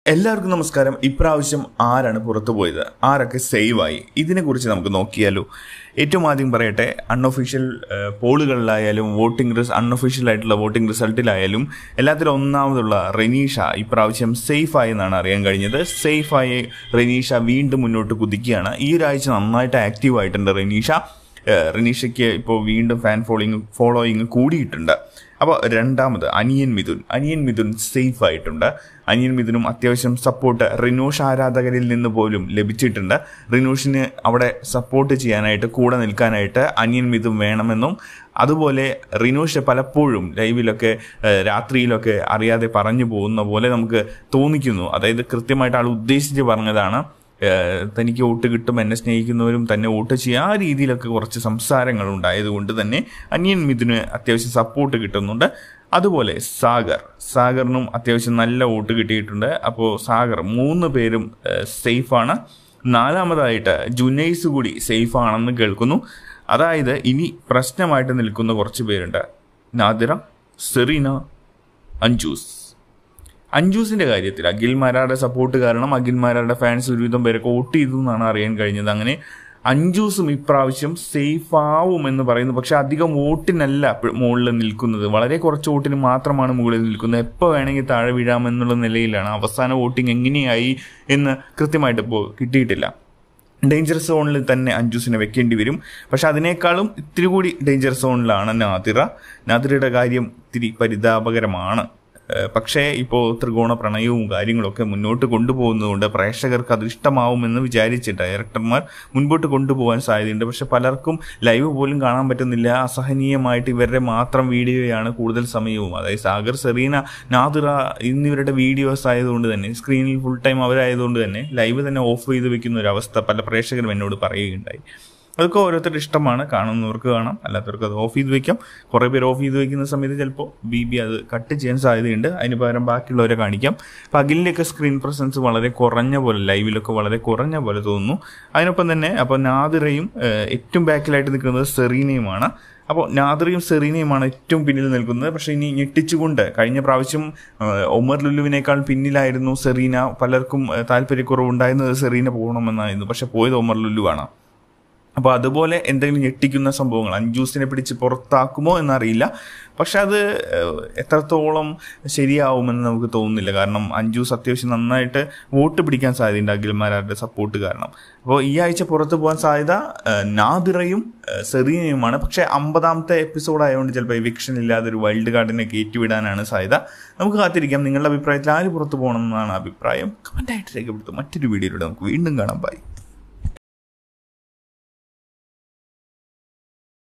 എല്ലാവർക്കും നമസ്കാരം ഇപ്രാവശ്യം ആരാണ് പുറത്തു പോയത് ആരൊക്കെ സേവ് ആയി ഇതിനെക്കുറിച്ച് നമുക്ക് നോക്കിയാലോ ഏറ്റവും ആദ്യം പറയട്ടെ അൺഒഫീഷ്യൽ പോളുകളിലായാലും വോട്ടിംഗ് റിസ് അൺഒഫീഷ്യൽ ആയിട്ടുള്ള വോട്ടിംഗ് റിസൾട്ടിലായാലും എല്ലാത്തിലും ഒന്നാമതുള്ള റെനീഷ ഇപ്രാവശ്യം സേഫ് ആയി എന്നാണ് അറിയാൻ കഴിഞ്ഞത് സേഫ് ആയി റെനീഷ വീണ്ടും മുന്നോട്ട് കുതിക്കുകയാണ് ഈ ഒരാഴ്ച നന്നായിട്ട് ആക്റ്റീവ് ആയിട്ടുണ്ട് റെനീഷ ഏഹ് റിനീഷയ്ക്ക് ഇപ്പോൾ വീണ്ടും ഫാൻ ഫോളോയിങ് ഫോളോയിങ് കൂടിയിട്ടുണ്ട് അപ്പോൾ രണ്ടാമത് അനിയൻ മിഥുൻ അനിയൻ മിഥുൻ സേഫ് ആയിട്ടുണ്ട് അനിയൻ മിഥുനും അത്യാവശ്യം സപ്പോർട്ട് റിനോഷ് ആരാധകരിൽ നിന്ന് പോലും ലഭിച്ചിട്ടുണ്ട് റിനോഷിന് അവിടെ സപ്പോർട്ട് ചെയ്യാനായിട്ട് കൂടെ നിൽക്കാനായിട്ട് അനിയൻ മിഥുൻ വേണമെന്നും അതുപോലെ റിനോഷ് പലപ്പോഴും ലൈവിലൊക്കെ ഏഹ് രാത്രിയിലൊക്കെ അറിയാതെ പറഞ്ഞു പോകുന്ന പോലെ നമുക്ക് തോന്നിക്കുന്നു അതായത് കൃത്യമായിട്ട് ആൾ ഉദ്ദേശിച്ച് പറഞ്ഞതാണ് ഏഹ് തനിക്ക് വോട്ട് കിട്ടും എന്നെ സ്നേഹിക്കുന്നവരും തന്നെ വോട്ട് ചെയ്യും ആ രീതിയിലൊക്കെ കുറച്ച് സംസാരങ്ങൾ ഉണ്ടായതുകൊണ്ട് തന്നെ അനിയൻ മിഥുന് അത്യാവശ്യം സപ്പോർട്ട് കിട്ടുന്നുണ്ട് അതുപോലെ സാഗർ സാഗറിനും അത്യാവശ്യം നല്ല വോട്ട് കിട്ടിയിട്ടുണ്ട് അപ്പോൾ സാഗർ മൂന്ന് പേരും സേഫാണ് നാലാമതായിട്ട് ജുനൈസ് കൂടി സേഫ് ആണെന്ന് കേൾക്കുന്നു അതായത് ഇനി പ്രശ്നമായിട്ട് നിൽക്കുന്ന കുറച്ച് പേരുണ്ട് നാദിറ സെറീന അഞ്ജൂസ് അഞ്ജൂസിന്റെ കാര്യത്തിൽ അഖിൽമാരാരുടെ സപ്പോർട്ട് കാരണം അഖിൽമാരാരുടെ ഫാൻസ് ഒരുവിധം പേരൊക്കെ വോട്ട് ചെയ്തു എന്നാണ് അറിയാൻ കഴിഞ്ഞത് അങ്ങനെ അഞ്ജൂസും ഇപ്രാവശ്യം സേഫ് ആവുമെന്ന് പറയുന്നു പക്ഷെ അധികം വോട്ടിനല്ല മുകളിൽ നിൽക്കുന്നത് വളരെ കുറച്ച് വോട്ടിന് മാത്രമാണ് മുകളിൽ നിൽക്കുന്നത് എപ്പോൾ വേണമെങ്കിൽ താഴെ വീഴാമെന്നുള്ള നിലയിലാണ് അവസാന വോട്ടിംഗ് എങ്ങനെയായി എന്ന് കൃത്യമായിട്ട് ഇപ്പോൾ കിട്ടിയിട്ടില്ല ഡേഞ്ചർ സോണിൽ തന്നെ അഞ്ജൂസിനെ വെക്കേണ്ടി വരും പക്ഷെ അതിനേക്കാളും ഇത്തിരി കൂടി ഡേഞ്ചർ സോണിലാണ് നാദിറ നാദിറയുടെ കാര്യം ഇത്തിരി പരിതാപകരമാണ് ഏഹ് പക്ഷേ ഇപ്പോൾ ത്രികോണ പ്രണയവും കാര്യങ്ങളൊക്കെ മുന്നോട്ട് കൊണ്ടുപോകുന്നതുകൊണ്ട് പ്രേക്ഷകർക്ക് അത് ഇഷ്ടമാവുമെന്ന് വിചാരിച്ചിട്ട് ഡയറക്ടർമാർ മുൻപോട്ട് കൊണ്ടുപോകാൻ സാധ്യതയുണ്ട് പക്ഷെ പലർക്കും ലൈവ് പോലും കാണാൻ പറ്റുന്നില്ല അസഹനീയമായിട്ട് ഇവരുടെ മാത്രം വീഡിയോയാണ് കൂടുതൽ സമയവും അതായത് സാഗർ സെറീന നാദിറ എന്നിവരുടെ വീഡിയോസ് ആയതുകൊണ്ട് തന്നെ സ്ക്രീനിൽ ഫുൾ ടൈം അവരായതുകൊണ്ട് തന്നെ ലൈവ് തന്നെ ഓഫ് ചെയ്ത് വെക്കുന്ന ഒരു അവസ്ഥ പല പ്രേക്ഷകരും എന്നോട് പറയുകയുണ്ടായി അതൊക്കെ ഓരോരുത്തരുടെ ഇഷ്ടമാണ് കാണുന്നവർക്ക് കാണാം അല്ലാത്തവർക്ക് അത് ഓഫ് ചെയ്ത് വെക്കാം കുറേ പേര് ഓഫ് ചെയ്ത് വെക്കുന്ന സമയത്ത് ചിലപ്പോൾ ബി ബി അത് കട്ട് ചെയ്യാൻ സാധ്യതയുണ്ട് അതിന് പകരം ബാക്കിയുള്ളവരെ കാണിക്കാം അപ്പം അഖിലിൻ്റെയൊക്കെ സ്ക്രീൻ പ്രസൻസ് വളരെ കുറഞ്ഞ പോലെ ലൈവിലൊക്കെ വളരെ കുറഞ്ഞ പോലെ തോന്നുന്നു അതിനൊപ്പം തന്നെ അപ്പോൾ നാദിറയും ഏഹ്, ഏറ്റവും ബാക്കിലായിട്ട് നിൽക്കുന്നത് സെറീനയുമാണ് അപ്പോൾ നാദറിയും സെറീനയുമാണ് ഏറ്റവും പിന്നിൽ നിൽക്കുന്നത് പക്ഷേ ഇനി ഞെട്ടിച്ചുകൊണ്ട് കഴിഞ്ഞ പ്രാവശ്യം ഏഹ്, ഒമർ ലുലുവിനേക്കാൾ പിന്നിലായിരുന്നു സെറീന പലർക്കും ഏഹ്, താല്പര്യക്കുറവുണ്ടായിരുന്നത് സെറീന പോകണമെന്നായിരുന്നു പക്ഷെ പോയത് ഒമർ ലുലുവാണ് അപ്പോൾ അതുപോലെ എന്തെങ്കിലും ഞെട്ടിക്കുന്ന സംഭവങ്ങൾ അഞ്ജൂസിനെ പിടിച്ച് പുറത്താക്കുമോ എന്നറിയില്ല പക്ഷെ അത് ഏഹ്, എത്രത്തോളം ശരിയാവുമെന്ന് നമുക്ക് തോന്നുന്നില്ല കാരണം അഞ്ജൂസ് അത്യാവശ്യം നന്നായിട്ട് വോട്ട് പിടിക്കാൻ സാധ്യതയുണ്ട് അഖിൽമാരുടെ സപ്പോർട്ട് കാരണം അപ്പോൾ ഈ ആഴ്ച പുറത്തു പോകാൻ സാധ്യത ഏഹ്, നാദിറയും ഏഹ്, സെറീനയുമാണ് പക്ഷേ അമ്പതാമത്തെ എപ്പിസോഡ് ആയതുകൊണ്ട് ചിലപ്പോൾ എവിക്ഷൻ ഇല്ലാതെ ഒരു വൈൽഡ് കാർഡിനെ കയറ്റിവിടാനാണ് സാധ്യത നമുക്ക് കാത്തിരിക്കാം നിങ്ങളുടെ അഭിപ്രായത്തിൽ ആര് പുറത്തു പോകണം എന്നാണ് അഭിപ്രായം കമൻ്റായിട്ട് രേഖപ്പെടുത്തും മറ്റൊരു വീഡിയോയിലൂടെ നമുക്ക് വീണ്ടും കാണാം ബൈ